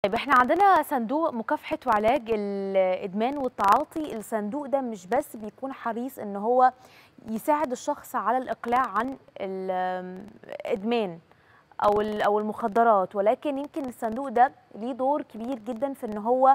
طيب احنا عندنا صندوق مكافحة وعلاج الإدمان والتعاطي الصندوق ده مش بس بيكون حريص ان هو يساعد الشخص على الإقلاع عن الإدمان أو أو المخدرات ولكن يمكن الصندوق ده ليه دور كبير جدا في ان هو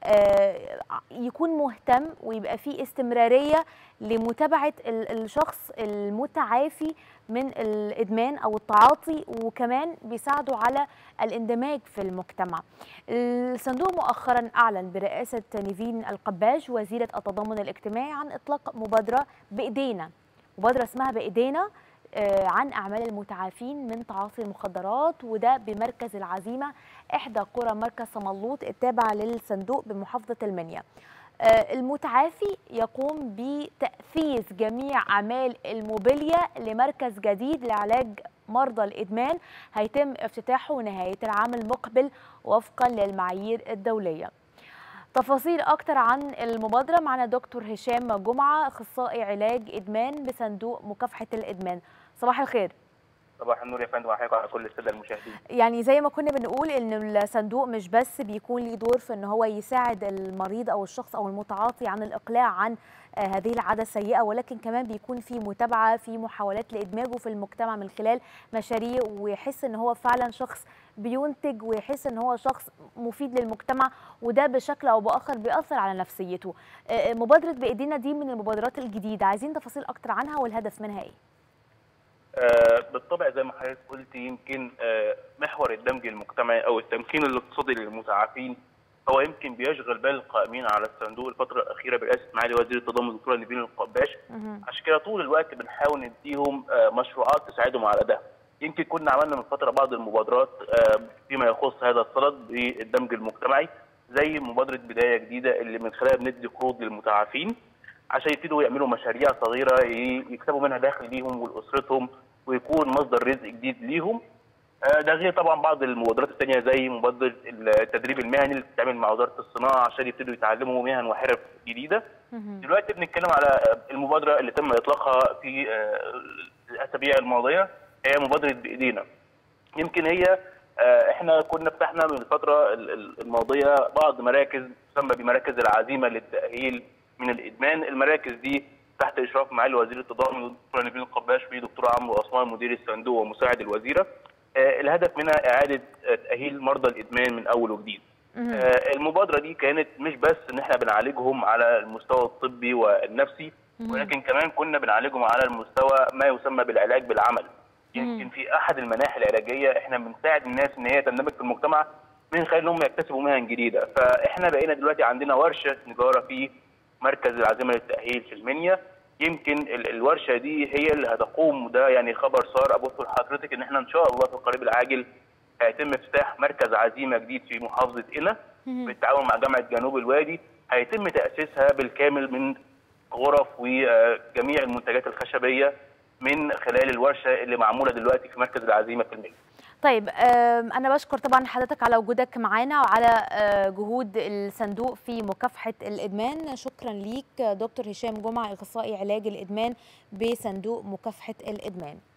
يكون مهتم ويبقى فيه استمرارية لمتابعة الشخص المتعافي من الإدمان أو التعاطي وكمان بيساعده على الاندماج في المجتمع الصندوق مؤخرا أعلن برئاسة نيفين القباج وزيرة التضامن الاجتماعي عن إطلاق مبادرة بإيدينا مبادرة اسمها بإيدينا عن أعمال المتعافين من تعاطي المخدرات وده بمركز العزيمة إحدى قرى مركز صملوط التابع للصندوق بمحافظة المنيا المتعافي يقوم بتأثيث جميع أعمال الموبيليا لمركز جديد لعلاج مرضى الإدمان هيتم افتتاحه نهاية العام المقبل وفقا للمعايير الدولية تفاصيل أكتر عن المبادرة معنا دكتور هشام جمعة أخصائي علاج إدمان بصندوق مكافحة الإدمان صباح الخير صباح النور يا فندم وحياكم على كل الساده المشاهدين يعني زي ما كنا بنقول ان الصندوق مش بس بيكون ليه دور في ان هو يساعد المريض او الشخص او المتعاطي عن الاقلاع عن هذه العاده السيئه ولكن كمان بيكون في متابعه في محاولات لادماجه في المجتمع من خلال مشاريع ويحس ان هو فعلا شخص بينتج ويحس ان هو شخص مفيد للمجتمع وده بشكل او باخر بيأثر على نفسيته مبادره بايدينا دي من المبادرات الجديده عايزين تفاصيل اكتر عنها والهدف منها ايه آه بالطبع زي ما حضرتك قلت يمكن آه محور الدمج المجتمعي او التمكين الاقتصادي للمتعافين هو يمكن بيشغل بال القائمين على الصندوق الفتره الاخيره برئاسه معالي وزير التضامن الدكتوره نيفين القباش عشان كده طول الوقت بنحاول نديهم آه مشروعات تساعدهم على ده يمكن كنا عملنا من فتره بعض المبادرات فيما يخص هذا الصدد بالدمج المجتمعي زي مبادره بدايه جديده اللي من خلالها بندي قروض للمتعافين عشان يبتدوا يعملوا مشاريع صغيره يكسبوا منها دخل ليهم ولاسرتهم ويكون مصدر رزق جديد ليهم ده غير طبعا بعض المبادرات الثانيه زي مبادره التدريب المهني اللي بتتعمل مع وزاره الصناعه عشان يبتدوا يتعلموا مهن وحرف جديده دلوقتي بنتكلم على المبادره اللي تم اطلاقها في الاسابيع الماضيه هي مبادره بايدينا يمكن هي احنا كنا فتحنا من الفتره الماضيه بعض مراكز تسمى بمراكز العزيمه للتاهيل من الادمان المراكز دي تحت اشراف معالي وزير التضامن الدكتوره نبيل القباش ودكتور عمرو عثمان مدير الصندوق ومساعد الوزيره آه الهدف منها اعاده تاهيل مرضى الادمان من اول وجديد آه المبادره دي كانت مش بس ان احنا بنعالجهم على المستوى الطبي والنفسي ولكن كمان كنا بنعالجهم على المستوى ما يسمى بالعلاج بالعمل يمكن في احد المناحي العلاجيه احنا بنساعد الناس ان هي تندمج في المجتمع من خلال انهم يكتسبوا مهن جديده فاحنا بقينا دلوقتي عندنا ورشه نجاره في مركز العزيمه للتاهيل في المنيا يمكن الورشه دي هي اللي هتقوم وده يعني خبر صار ابث لحضرتك ان احنا ان شاء الله في القريب العاجل هيتم افتتاح مركز عزيمه جديد في محافظه قنا بالتعاون مع جامعه جنوب الوادي هيتم تاسيسها بالكامل من غرف وجميع المنتجات الخشبيه من خلال الورشه اللي معموله دلوقتي في مركز العزيمه في المنيا طيب أنا بشكر طبعا حضرتك على وجودك معانا وعلى جهود الصندوق في مكافحة الإدمان شكرا ليك دكتور هشام جمعة أخصائي علاج الإدمان بصندوق مكافحة الإدمان